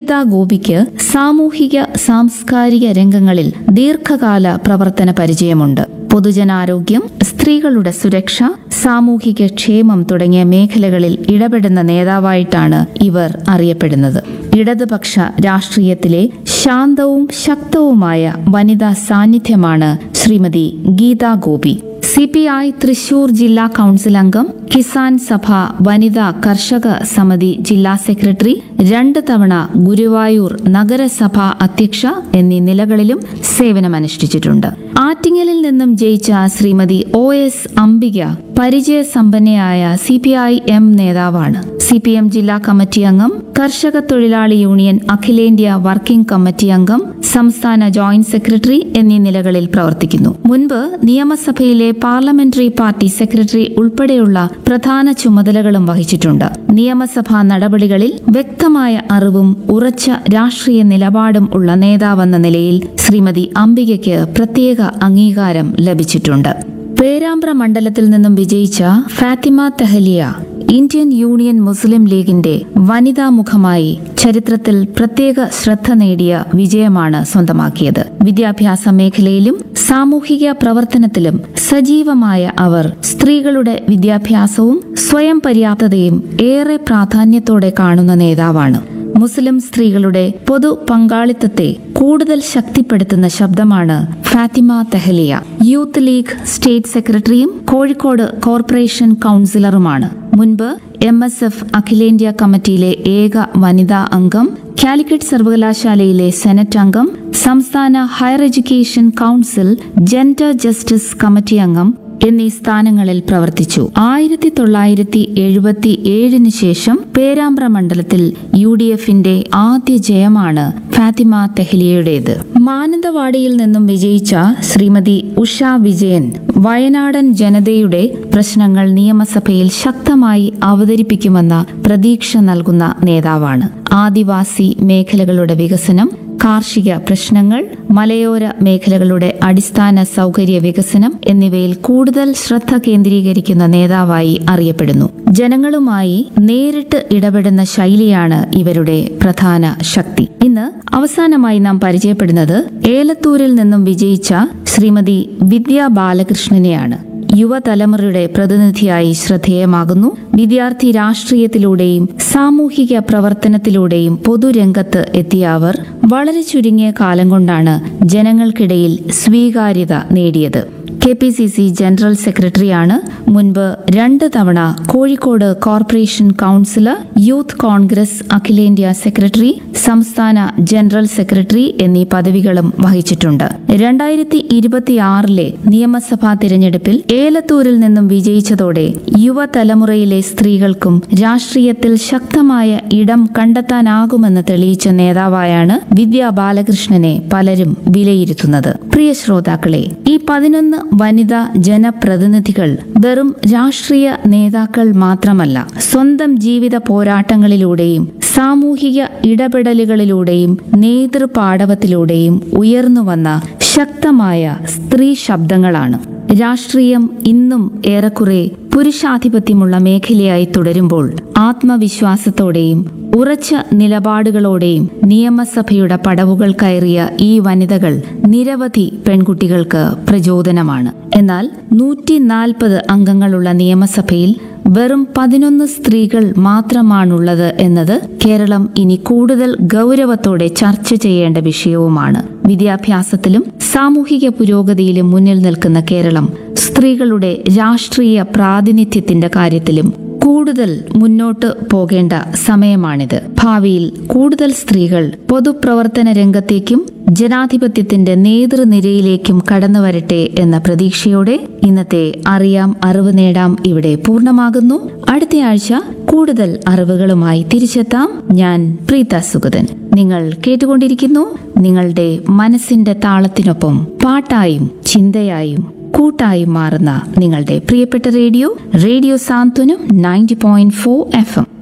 ഗീതാ ഗോപിക്ക് സാമൂഹിക സാംസ്കാരിക രംഗങ്ങളിൽ ദീർഘകാല പ്രവർത്തന പരിചയമുണ്ട് പൊതുജനാരോഗ്യം സ്ത്രീകളുടെ സുരക്ഷ സാമൂഹിക ക്ഷേമം തുടങ്ങിയ മേഖലകളിൽ ഇടപെടുന്ന നേതാവായിട്ടാണ് ഇവർ അറിയപ്പെടുന്നത് ഇടതുപക്ഷ രാഷ്ട്രീയത്തിലെ ശാന്തവും ശക്തവുമായ വനിതാ സാന്നിധ്യമാണ് Shrimati Geetha Gopi C P I Thrissur ജില്ലാ കൗൺസിൽ അംഗം കിസാൻ സഭ വനിതാ കർഷക സമിതി ജില്ലാ സെക്രട്ടറി രണ്ട് തവണ ഗുരുവായൂർ നഗരസഭ അധ്യക്ഷ എന്നീ നിലകളിലും സേവനമനുഷ്ഠിച്ചിട്ടുണ്ട് ആറ്റിങ്ങലിൽ നിന്നും ജയിച്ച ശ്രീമതി ഒ എസ് അംബിക പരിചയസമ്പന്നയായ സി പി ഐ എം നേതാവാണ് സി പി എം ജില്ലാ കമ്മിറ്റി അംഗം കർഷക തൊഴിലാളി യൂണിയൻ അഖിലേന്ത്യാ വർക്കിംഗ് കമ്മിറ്റി അംഗം സംസ്ഥാന ജോയിന്റ് സെക്രട്ടറി എന്നീ നിലകളിൽ പ്രവർത്തിക്കുന്നു മുൻപ് നിയമസഭയിലെ പാർലമെന്ററി പാർട്ടി സെക്രട്ടറി ഉൾപ്പെടെയുള്ള പ്രധാന ചുമതലകളും വഹിച്ചിട്ടുണ്ട് നിയമസഭാ നടപടികളിൽ വ്യക്തമായ അറിവും ഉറച്ച രാഷ്ട്രീയ നിലപാടും ഉള്ള നേതാവെന്ന നിലയിൽ ശ്രീമതി അംബികയ്ക്ക് പ്രത്യേക അംഗീകാരം ലഭിച്ചിട്ടുണ്ട് പേരാമ്പ്ര മണ്ഡലത്തിൽ നിന്നും വിജയിച്ച Fathima Thahliya Indian union Muslim ലീഗിന്റെ വനിതാ മുഖമായി ചരിത്രത്തിൽ പ്രത്യേക ശ്രദ്ധ നേടിയ വിജയമാണ് സ്വന്തമാക്കിയത് വിദ്യാഭ്യാസ മേഖലയിലും സാമൂഹിക പ്രവർത്തനത്തിലും സജീവമായ അവർ സ്ത്രീകളുടെ വിദ്യാഭ്യാസവും സ്വയം പര്യാപ്തതയും ഏറെ പ്രാധാന്യത്തോടെ കാണുന്ന നേതാവാണ് മുസ്ലിം സ്ത്രീകളുടെ പൊതു പങ്കാളിത്തത്തെ കൂടുതൽ ശക്തിപ്പെടുത്തുന്ന ശബ്ദമാണ് Fathima Thahliya youth league state സെക്രട്ടറിയും കോഴിക്കോട് കോർപ്പറേഷൻ കൗൺസിലറുമാണ് മുൻപ് എം എസ് എഫ് അഖിലേന്ത്യാ കമ്മിറ്റിയിലെ ഏക വനിതാ അംഗം കാലിക്കറ്റ് സർവകലാശാലയിലെ സെനറ്റ് അംഗം സംസ്ഥാന higher education council gender justice committee അംഗം എന്നീ സ്ഥാനങ്ങളിൽ പ്രവർത്തിച്ചു ആയിരത്തി തൊള്ളായിരത്തി എഴുപത്തി ഏഴിന് ശേഷം പേരാമ്പ്ര മണ്ഡലത്തിൽ യു ഡി എഫിന്റെ ആദ്യ ജയമാണ് ഫാത്തിമ തെഹ്ലിയയുടേത് മാനന്തവാടിയിൽ നിന്നും വിജയിച്ച ശ്രീമതി ഉഷ വിജയൻ വയനാടൻ ജനതയുടെ പ്രശ്നങ്ങൾ നിയമസഭയിൽ ശക്തമായി അവതരിപ്പിക്കുമെന്ന പ്രതീക്ഷ നൽകുന്ന നേതാവാണ് ആദിവാസി മേഖലകളുടെ വികസനം കാർഷിക പ്രശ്നങ്ങൾ മലയോര മേഖലകളുടെ അടിസ്ഥാന സൗകര്യ വികസനം എന്നിവയിൽ കൂടുതൽ ശ്രദ്ധ കേന്ദ്രീകരിക്കുന്ന നേതാവായി അറിയപ്പെടുന്നു ജനങ്ങളുമായി നേരിട്ട് ഇടപെടുന്ന ശൈലിയാണ് ഇവരുടെ പ്രധാന ശക്തി ഇന്ന് അവസാനമായി നാം പരിചയപ്പെടുന്നത് ഏലത്തൂരിൽ നിന്നും വിജയിച്ച ശ്രീമതി വിദ്യാ ബാലകൃഷ്ണനെയാണ് യുവതലമുറയുടെ പ്രതിനിധിയായി ശ്രദ്ധേയമാകുന്നു വിദ്യാർത്ഥി രാഷ്ട്രീയത്തിലൂടെയും സാമൂഹിക പ്രവർത്തനത്തിലൂടെയും പൊതുരംഗത്ത് എത്തിയ അവർ വളരെ ചുരുങ്ങിയ കാലം കൊണ്ടാണ് ജനങ്ങൾക്കിടയിൽ സ്വീകാര്യത നേടിയത് K P C C general സെക്രട്ടറിയാണ് മുൻപ് രണ്ട് തവണ Kozhikode corporation councillor youth congress അഖിലേന്ത്യാ സെക്രട്ടറി സംസ്ഥാന ജനറൽ സെക്രട്ടറി എന്നീ പദവികളും വഹിച്ചിട്ടുണ്ട് രണ്ടായിരത്തി ഇരുപത്തിയാറിലെ നിയമസഭാ തിരഞ്ഞെടുപ്പിൽ ഏലത്തൂരിൽ നിന്നും വിജയിച്ചതോടെ യുവതലമുറയിലെ സ്ത്രീകൾക്കും രാഷ്ട്രീയത്തിൽ ശക്തമായ ഇടം കണ്ടെത്താനാകുമെന്ന് തെളിയിച്ച നേതാവായാണ് വിദ്യാ ബാലകൃഷ്ണനെ പലരും വിലയിരുത്തുന്നത് പ്രിയ ശ്രോതാക്കളെ ഈ പതിനൊന്ന് വനിതാ ജനപ്രതിനിധികൾ വെറും രാഷ്ട്രീയ നേതാക്കൾ മാത്രമല്ല സ്വന്തം ജീവിത പോരാട്ടങ്ങളിലൂടെയും സാമൂഹിക ഇടപെടലുകളിലൂടെയും നേതൃപാടവത്തിലൂടെയും ഉയർന്നുവന്ന ശക്തമായ സ്ത്രീ ശബ്ദങ്ങളാണ് രാഷ്ട്രീയം ഇന്നും ഏറെക്കുറെ പുരുഷാധിപത്യമുള്ള മേഖലയായി തുടരുമ്പോൾ ആത്മവിശ്വാസത്തോടെയും ഉറച്ച നിലപാടുകളോടെയും നിയമസഭയുടെ പടവുകൾ കയറിയ ഈ വനിതകൾ നിരവധി പെൺകുട്ടികൾക്ക് പ്രചോദനമാണ് എന്നാൽ നൂറ്റി നാൽപ്പത് അംഗങ്ങളുള്ള നിയമസഭയിൽ വെറും പതിനൊന്ന് സ്ത്രീകൾ മാത്രമാണുള്ളത് എന്നത് കേരളം ഇനി കൂടുതൽ ഗൗരവത്തോടെ ചർച്ച ചെയ്യേണ്ട വിഷയവുമാണ് വിദ്യാഭ്യാസത്തിലും സാമൂഹിക പുരോഗതിയിലും മുന്നിൽ നിൽക്കുന്ന കേരളം സ്ത്രീകളുടെ രാഷ്ട്രീയ പ്രാതിനിധ്യത്തിന്റെ കാര്യത്തിലും കൂടുതൽ മുന്നോട്ട് പോകേണ്ട സമയമാണിത് ഭാവിയിൽ കൂടുതൽ സ്ത്രീകൾ പൊതുപ്രവർത്തന രംഗത്തേക്കും ജനാധിപത്യത്തിന്റെ നേതൃനിരയിലേക്കും കടന്നു വരട്ടെ എന്ന പ്രതീക്ഷയോടെ ഇന്നത്തെ അറിയാം അറിവ് നേടാം ഇവിടെ പൂർണ്ണമാകുന്നു അടുത്തയാഴ്ച കൂടുതൽ അറിവുകളുമായി തിരിച്ചെത്താം ഞാൻ പ്രീത സുഗതൻ നിങ്ങൾ കേട്ടുകൊണ്ടിരിക്കുന്നു നിങ്ങളുടെ മനസ്സിന്റെ താളത്തിനൊപ്പം പാട്ടായും ചിന്തയായും കൂട്ടായും മാറുന്ന നിങ്ങളുടെ പ്രിയപ്പെട്ട radio radio Santhwanam ninety point four F M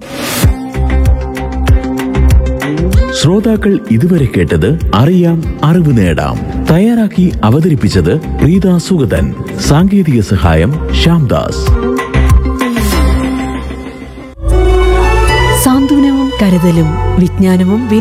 ശ്രോതാക്കൾ ഇതുവരെ കേട്ടത് അറിയാം അറിവ് നേടാം തയ്യാറാക്കി അവതരിപ്പിച്ചത് പ്രീത സുഗതൻ സാങ്കേതിക സഹായം ശ്യാംദാസ് സാന്ത്വനവും കരുതലും വിജ്ഞാനവും